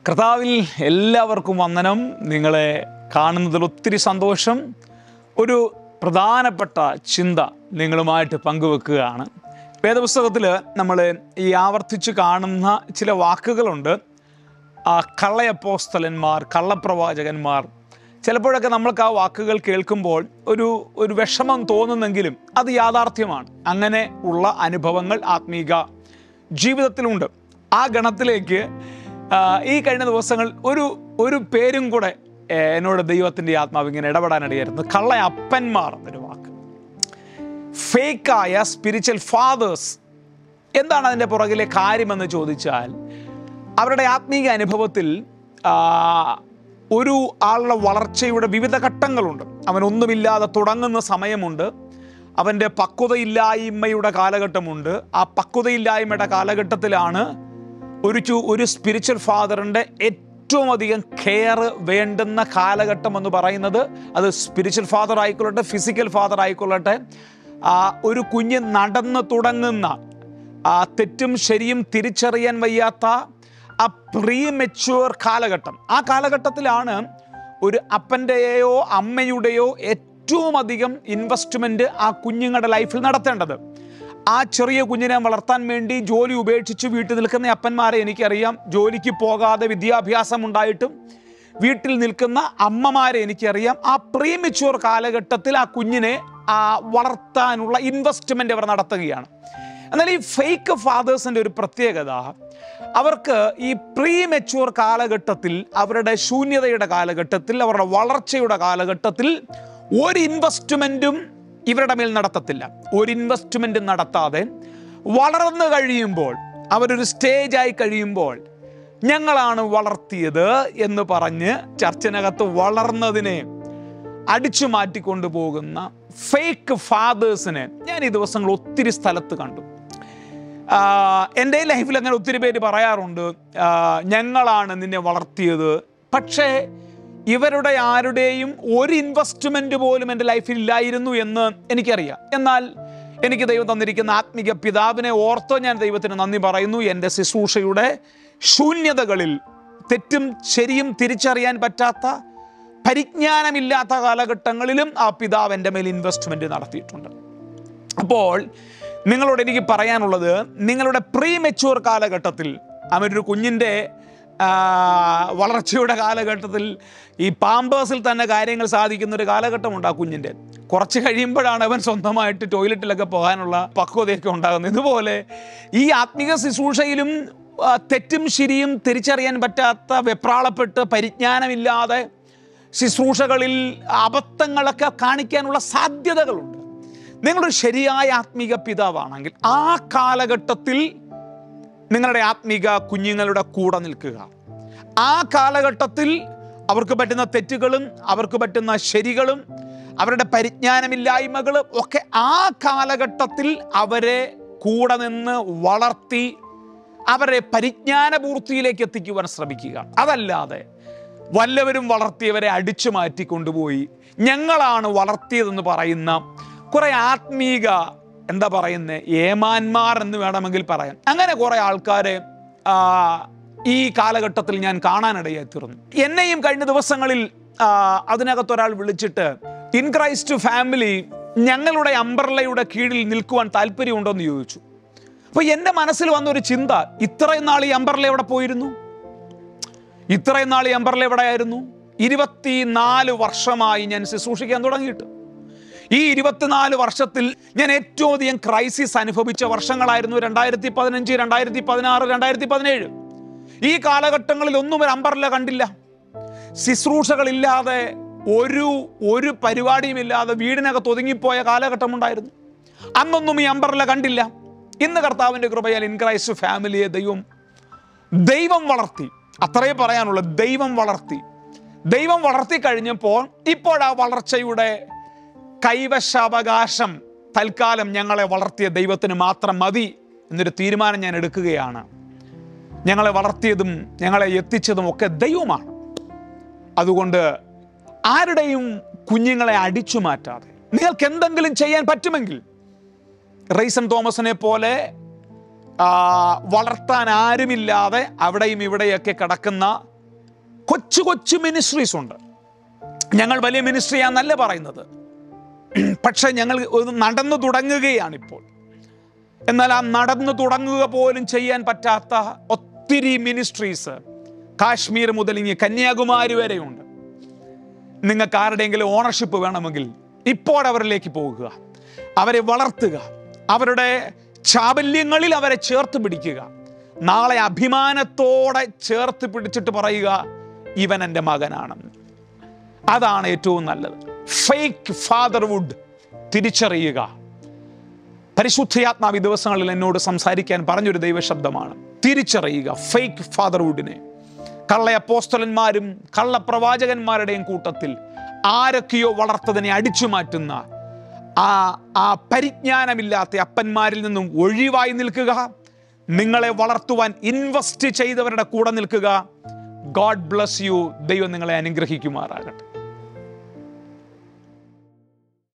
കർത്താവിൽ എല്ലാവർക്കും വന്ദനം നിങ്ങളെ കാണുന്നതിൽ ഒത്തിരി സന്തോഷം ഒരു പ്രധാനപ്പെട്ട ചിന്ത നിങ്ങളുമായിട്ട് പങ്കുവെക്കുകയാണ് വേദപുസ്തകത്തിൽ നമ്മൾ ഈ ആവർത്തിച്ച് കാണുന്ന ചില വാക്കുകളുണ്ട് ആ കള്ളയപ്പോസ്തലന്മാർ കള്ളപ്രവാചകന്മാർ ചിലപ്പോഴൊക്കെ നമ്മൾക്ക് ആ വാക്കുകൾ കേൾക്കുമ്പോൾ ഒരു ഒരു വിഷമം തോന്നുന്നെങ്കിലും അത് യാഥാർത്ഥ്യമാണ് അങ്ങനെ ഉള്ള അനുഭവങ്ങൾ ആത്മീക ജീവിതത്തിലുണ്ട് ആ ഗണത്തിലേക്ക് ആ, ഈ കഴിഞ്ഞ ദിവസങ്ങൾ ഒരു ഒരു പേരും കൂടെ ഏ, എന്നോട് ദൈവത്തിൻ്റെ ആത്മാവ് ഇങ്ങനെ ഇടപെടാനിടയായിരുന്നു കള്ള അപ്പന്മാർ എന്നൊരു വാക്ക് ഫേക്കായ സ്പിരിച്വൽ ഫാദേഴ്സ് എന്താണ് അതിൻ്റെ പുറകിലെ കാര്യമെന്ന് ചോദിച്ചാൽ അവരുടെ ആത്മീക അനുഭവത്തിൽ ആ, ഒരു ആളുടെ വളർച്ചയുടെ വിവിധ ഘട്ടങ്ങളുണ്ട് അവനൊന്നുമില്ലാതെ തുടങ്ങുന്ന സമയമുണ്ട് അവൻ്റെ പക്വതയില്ലായ്മയുടെ കാലഘട്ടമുണ്ട് ആ പക്വതയില്ലായ്മയുടെ കാലഘട്ടത്തിലാണ് ഒരു ചു- ഒരു സ്പിരിച്വൽ ഫാദറിൻ്റെ ഏറ്റവും അധികം കെയർ വേണ്ടുന്ന കാലഘട്ടം എന്ന് പറയുന്നത് അത് സ്പിരിച്വൽ ഫാദർ ആയിക്കൊള്ളട്ടെ ഫിസിക്കൽ ഫാദർ ആയിക്കൊള്ളട്ടെ ആ, ഒരു കുഞ്ഞ് നടന്ന് തുടങ്ങുന്ന ആ തെറ്റും ശരിയും തിരിച്ചറിയാൻ വയ്യാത്ത ആ പ്രീ മെച്യൂർ കാലഘട്ടം ആ കാലഘട്ടത്തിലാണ് ഒരു അപ്പൻ്റെയോ അമ്മയുടെയോ ഏറ്റവും അധികം ഇൻവെസ്റ്റ്മെൻറ്റ് ആ കുഞ്ഞുങ്ങളുടെ ലൈഫിൽ നടത്തേണ്ടത് ആ ചെറിയ കുഞ്ഞിനെ വളർത്താൻ വേണ്ടി ജോലി ഉപേക്ഷിച്ച് വീട്ടിൽ നിൽക്കുന്ന അപ്പന്മാരെ എനിക്കറിയാം ജോലിക്ക് പോകാതെ വിദ്യാഭ്യാസം ഉണ്ടായിട്ടും വീട്ടിൽ നിൽക്കുന്ന അമ്മമാരെ എനിക്കറിയാം ആ പ്രീ മെച്യൂർ കാലഘട്ടത്തിൽ ആ കുഞ്ഞിനെ ആ വളർത്താനുള്ള ഇൻവെസ്റ്റ്മെൻ്റ് അവർ നടത്തുകയാണ് എന്നാൽ ഈ ഫേക്ക് ഫാദേഴ്സിൻ്റെ ഒരു പ്രത്യേകത അവർക്ക് ഈ പ്രീ മെച്യൂർ കാലഘട്ടത്തിൽ അവരുടെ ശൂന്യതയുടെ കാലഘട്ടത്തിൽ അവരുടെ വളർച്ചയുടെ കാലഘട്ടത്തിൽ ഒരു ഇൻവെസ്റ്റ്മെൻറ്റും ഇവരുടെ മേൽ നടത്തത്തില്ല ഒരു ഇൻവെസ്റ്റ്മെൻറ്റും നടത്താതെ വളർന്നു കഴിയുമ്പോൾ അവരൊരു സ്റ്റേജായി കഴിയുമ്പോൾ ഞങ്ങളാണ് വളർത്തിയത് എന്ന് പറഞ്ഞ് ചർച്ചിനകത്ത് വളർന്നതിനെ അടിച്ചു മാറ്റിക്കൊണ്ടു പോകുന്ന ഫേക്ക് ഫാദേഴ്സിനെ ഞാൻ ഈ ദിവസങ്ങൾ ഒത്തിരി സ്ഥലത്ത് കണ്ടു ആഹ് എൻ്റെ ലൈഫിൽ അങ്ങനെ ഒത്തിരി പേര് പറയാറുണ്ട് ആഹ് ഞങ്ങളാണ് നിന്നെ വളർത്തിയത് പക്ഷേ ഇവരുടെ ആരുടെയും ഒരു ഇൻവെസ്റ്റ്മെൻറ്റ് പോലും എൻ്റെ ലൈഫിൽ ഇല്ലായിരുന്നു എന്ന് എനിക്കറിയാം എന്നാൽ എനിക്ക് ദൈവം തന്നിരിക്കുന്ന ആത്മിക പിതാവിനെ ഓർത്തോ ഞാൻ ദൈവത്തിന് നന്ദി പറയുന്നു എൻ്റെ ശുശ്രൂഷയുടെ ശൂന്യതകളിൽ തെറ്റും ശരിയും തിരിച്ചറിയാൻ പറ്റാത്ത പരിജ്ഞാനമില്ലാത്ത കാലഘട്ടങ്ങളിലും ആ പിതാവ് എൻ്റെ മേൽ ഇൻവെസ്റ്റ്മെൻറ്റ് നടത്തിയിട്ടുണ്ട് അപ്പോൾ നിങ്ങളോട് എനിക്ക് പറയാനുള്ളത് നിങ്ങളുടെ പ്രീ മെച്യൂർ കാലഘട്ടത്തിൽ അവനൊരു കുഞ്ഞിൻ്റെ ആ, വളർച്ചയുടെ കാലഘട്ടത്തിൽ ഈ പാമ്പേഴ്സിൽ തന്നെ കാര്യങ്ങൾ സാധിക്കുന്ന ഒരു കാലഘട്ടമുണ്ട് ആ കുഞ്ഞിൻ്റെ കുറച്ച് കഴിയുമ്പോഴാണ് അവൻ സ്വന്തമായിട്ട് ടോയ്ലറ്റിലൊക്കെ പോകാനുള്ള പക്വതയൊക്കെ ഉണ്ടാകുന്നത് ഇതുപോലെ ഈ ആത്മീക ശുശ്രൂഷയിലും ആ, തെറ്റും ശരിയും തിരിച്ചറിയാൻ പറ്റാത്ത വെപ്രാളപ്പെട്ട് പരിജ്ഞാനമില്ലാതെ ശുശ്രൂഷകളിൽ അബദ്ധങ്ങളൊക്കെ കാണിക്കാനുള്ള സാധ്യതകളുണ്ട് നിങ്ങളൊരു ശരിയായ ആത്മീക പിതാവാണെങ്കിൽ ആ കാലഘട്ടത്തിൽ നിങ്ങളുടെ ആത്മീക കുഞ്ഞുങ്ങളുടെ കൂടെ നിൽക്കുക ആ കാലഘട്ടത്തിൽ അവർക്ക് പറ്റുന്ന തെറ്റുകളും അവർക്ക് പറ്റുന്ന ശരികളും അവരുടെ പരിജ്ഞാനമില്ലായ്മകളും ഒക്കെ ആ കാലഘട്ടത്തിൽ അവരെ കൂടെ നിന്ന് വളർത്തി അവരെ പരിജ്ഞാനപൂർത്തിയിലേക്ക് എത്തിക്കുവാൻ ശ്രമിക്കുക അതല്ലാതെ വല്ലവരും വളർത്തിയവരെ അടിച്ചു മാറ്റി കൊണ്ടുപോയി ഞങ്ങളാണ് വളർത്തിയതെന്ന് പറയുന്ന കുറെ ആത്മീക എന്താ പറയുന്നത് ഏമാന്മാർ എന്ന് വേണമെങ്കിൽ പറയാം അങ്ങനെ കുറെ ആൾക്കാരെ ആ, ഈ കാലഘട്ടത്തിൽ ഞാൻ കാണാനിടയായി തീർന്നു എന്നെയും കഴിഞ്ഞ ദിവസങ്ങളിൽ ആ, അതിനകത്തൊരാൾ വിളിച്ചിട്ട് ഇൻ ക്രൈസ്റ്റ് ഫാമിലി ഞങ്ങളുടെ അംബർലയുടെ കീഴിൽ നിൽക്കുവാൻ താല്പര്യമുണ്ടോ എന്ന് ചോദിച്ചു അപ്പോൾ എൻ്റെ മനസ്സിൽ വന്ന ഒരു ചിന്ത ഇത്രയും നാൾ ഈ അംബർല എവിടെ പോയിരുന്നു ഇത്രയും നാൾ ഈ അംബർല എവിടെയായിരുന്നു ഇരുപത്തിനാല് വർഷമായി ഞാൻ ശുശ്രൂഷിക്കാൻ തുടങ്ങിയിട്ട് ഈ ഇരുപത്തിനാല് വർഷത്തിൽ ഞാൻ ഏറ്റവും അധികം ക്രൈസിസ് അനുഭവിച്ച വർഷങ്ങളായിരുന്നു രണ്ടായിരത്തി പതിനഞ്ച് രണ്ടായിരത്തി പതിനാറ് രണ്ടായിരത്തി പതിനേഴ് ഈ കാലഘട്ടങ്ങളിൽ ഒന്നും ഒരു അംബർല കണ്ടില്ല ശുശ്രൂഷകളില്ലാതെ ഒരു ഒരു പരിപാടിയുമില്ലാതെ വീടിനകത്ത് ഒതുങ്ങിപ്പോയ കാലഘട്ടമുണ്ടായിരുന്നു അന്നൊന്നും ഈ അംബർല കണ്ടില്ല ഇന്ന് കർത്താവിൻ്റെ കൃപയാൽ ഇൻ ക്രൈസ്റ്റ് ഫാമിലിയെ ദൈവം ദൈവം വളർത്തി അത്രയേ പറയാനുള്ളൂ ദൈവം വളർത്തി ദൈവം വളർത്തി കഴിഞ്ഞപ്പോൾ ഇപ്പോൾ ആ വളർച്ചയുടെ കൈവശാവകാശം തൽക്കാലം ഞങ്ങളെ വളർത്തിയ ദൈവത്തിന് മാത്രം മതി എന്നൊരു തീരുമാനം ഞാൻ എടുക്കുകയാണ് ഞങ്ങളെ വളർത്തിയതും ഞങ്ങളെ എത്തിച്ചതും ഒക്കെ ദൈവമാണ് അതുകൊണ്ട് ആരുടെയും കുഞ്ഞുങ്ങളെ അടിച്ചു മാറ്റാതെ നിങ്ങൾക്ക് എന്തെങ്കിലും ചെയ്യാൻ പറ്റുമെങ്കിൽ റൈസൺ തോമസിനെ പോലെ ആ, വളർത്താൻ ആരുമില്ലാതെ അവിടെയും ഇവിടെയൊക്കെ കിടക്കുന്ന കൊച്ചു കൊച്ചു മിനിസ്ട്രീസ് ഉണ്ട് ഞങ്ങൾ വലിയ മിനിസ്ട്രിയാന്നല്ല പറയുന്നത് പക്ഷെ ഞങ്ങൾ ഒന്ന് നടന്നു തുടങ്ങുകയാണിപ്പോൾ എന്നാൽ ആ നടന്നു തുടങ്ങുക പോലും ചെയ്യാൻ പറ്റാത്ത ഒത്തിരി മിനിസ്ട്രീസ് കാശ്മീർ മുതൽ ഇനി കന്യാകുമാരി വരെയുണ്ട് നിങ്ങൾക്ക് ആരുടെയെങ്കിലും ഓണർഷിപ്പ് വേണമെങ്കിൽ ഇപ്പോൾ അവരിലേക്ക് പോകുക അവരെ വളർത്തുക അവരുടെ ചാബല്യങ്ങളിൽ അവരെ ചേർത്ത് പിടിക്കുക നാളെ അഭിമാനത്തോടെ ചേർത്ത് പിടിച്ചിട്ട് പറയുക ഇവൻ എൻ്റെ മകനാണെന്ന് അതാണ് ഏറ്റവും നല്ലത് ഫേക്ക് ഫാദർവുഡ് തിരിച്ചറിയുക പരിശുദ്ധയാത്മാവ് ഈ ദിവസങ്ങളിൽ എന്നോട് സംസാരിക്കാൻ പറഞ്ഞൊരു ദൈവശബ്ദമാണ് തിരിച്ചറിയുക ഫേക്ക് ഫാദർവുഡിനെ കള്ള അപ്പോസ്തലന്മാരും കള്ള പ്രവാചകന്മാരുടെയും കൂട്ടത്തിൽ ആരൊക്കെയോ വളർത്തതിനെ അടിച്ചു മാറ്റുന്ന ആ ആ പരിജ്ഞാനമില്ലാത്ത അപ്പന്മാരിൽ നിന്നും ഒഴിവായി നിൽക്കുക നിങ്ങളെ വളർത്തുവാൻ ഇൻവെസ്റ്റ് ചെയ്തവരുടെ കൂടെ നിൽക്കുക ഗോഡ് ബ്ലസ് യു ദൈവം നിങ്ങളെ അനുഗ്രഹിക്കുമാറാകട്ടെ